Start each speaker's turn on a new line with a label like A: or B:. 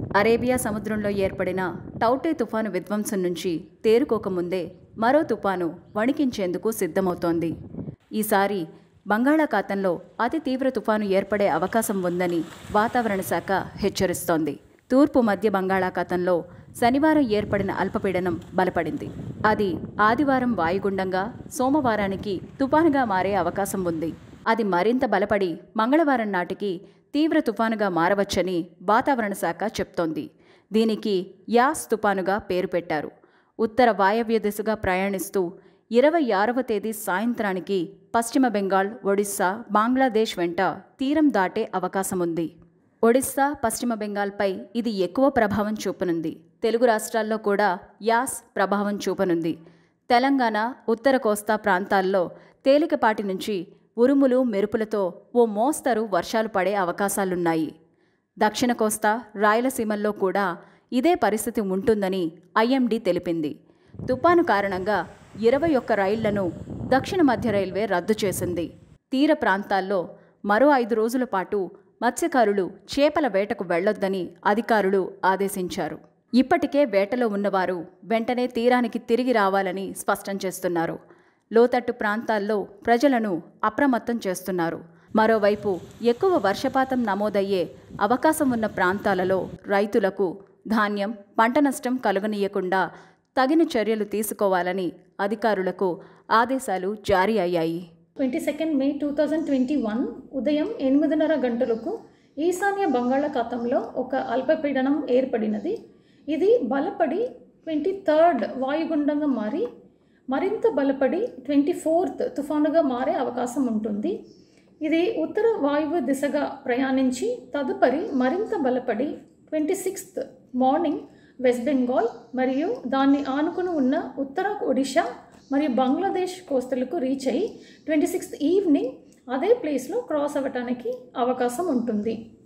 A: Arabia సముద్రంలో ఏర్పడిన టౌటే తుఫాను విధ్వంసం నుంచి తేరుకోకముందే మరో తుఫాను వణికించేందుకు సిద్ధమవుతోంది ఈసారి బంగాళాఖాతంలో అతి తీవ్ర తుఫాను ఏర్పడే అవకాశం ఉందని వాతావరణ శాఖ హెచ్చరిస్తోంది తూర్పు మధ్య బంగాళాఖాతంలో శనివారం ఏర్పడిన అల్పపీడనం బలపడింది అది ఆదివారం వాయుగుండంగా సోమవారానికి తుఫానుగా మారే అవకాశం ఉంది అది మరింత బలపడి మంగళవారం నాటికి తీవ్ర తుఫానుగా మారవచ్చని వాతావరణ శాఖ చెప్తోంది దీనికి యాస్ తుపానుగా పేరు పెట్టారు ఉత్తర వాయవ్య దిశగా ప్రయాణిస్తూ ఇరవై ఆరవ తేదీ సాయంత్రానికి పశ్చిమ బెంగాల్ ఒడిశా బంగ్లాదేశ్ వెంట తీరం దాటే అవకాశం ఉంది ఒడిశా పశ్చిమ బెంగాల్పై ఇది ఎక్కువ ప్రభావం చూపనుంది తెలుగు రాష్ట్రాల్లో కూడా యాస్ ప్రభావం చూపనుంది తెలంగాణ ఉత్తర కోస్తా ప్రాంతాల్లో తేలికపాటి నుంచి ఉరుములు మెరుపులతో ఓ మోస్తరు వర్షాలు పడే అవకాశాలున్నాయి దక్షిణ కోస్తా రాయలసీమల్లో కూడా ఇదే పరిస్థితి ఉంటుందని ఐఎండీ తెలిపింది తుపాను కారణంగా ఇరవై ఒక్క రైళ్లను దక్షిణ మధ్య రైల్వే రద్దు చేసింది తీర ప్రాంతాల్లో మరో ఐదు రోజుల పాటు మత్స్యకారులు చేపల వేటకు వెళ్లొద్దని అధికారులు ఆదేశించారు ఇప్పటికే వేటలో ఉన్నవారు వెంటనే తీరానికి తిరిగి రావాలని స్పష్టం చేస్తున్నారు లోతట్టు ప్రాంతాల్లో ప్రజలను అప్రమత్తం చేస్తున్నారు మరోవైపు ఎక్కువ వర్షపాతం నమోదయ్యే అవకాశం ఉన్న ప్రాంతాలలో రైతులకు ధాన్యం పంట నష్టం కలుగనీయకుండా తగిన చర్యలు తీసుకోవాలని అధికారులకు ఆదేశాలు జారీ అయ్యాయి
B: twenty second May two thousand twenty one ఉదయం ఎనిమిదిన్నర గంటలకు ఈశాన్య బంగాళాఖాతంలో ఒక అల్పపీడనం ఏర్పడినది ఇది బలపడి ట్వంటీ థర్డ్ వాయుగుండంగా మారి మరింత బలపడి ట్వంటీ ఫోర్త్ తుఫానుగా మారే అవకాశం ఉంటుంది ఇది ఉత్తర వాయువ్య దిశగా ప్రయాణించి తదుపరి మరింత బలపడి twenty sixth morning West Bengal మరియు దాన్ని ఆనుకుని ఉన్న ఉత్తర ఒడిషా మరియు బంగ్లాదేశ్ కోస్తలకు రీచ్ అయ్యి ట్వంటీ సిక్స్త్ ఈవినింగ్ అదే ప్లేస్లో క్రాస్ అవ్వటానికి అవకాశం ఉంటుంది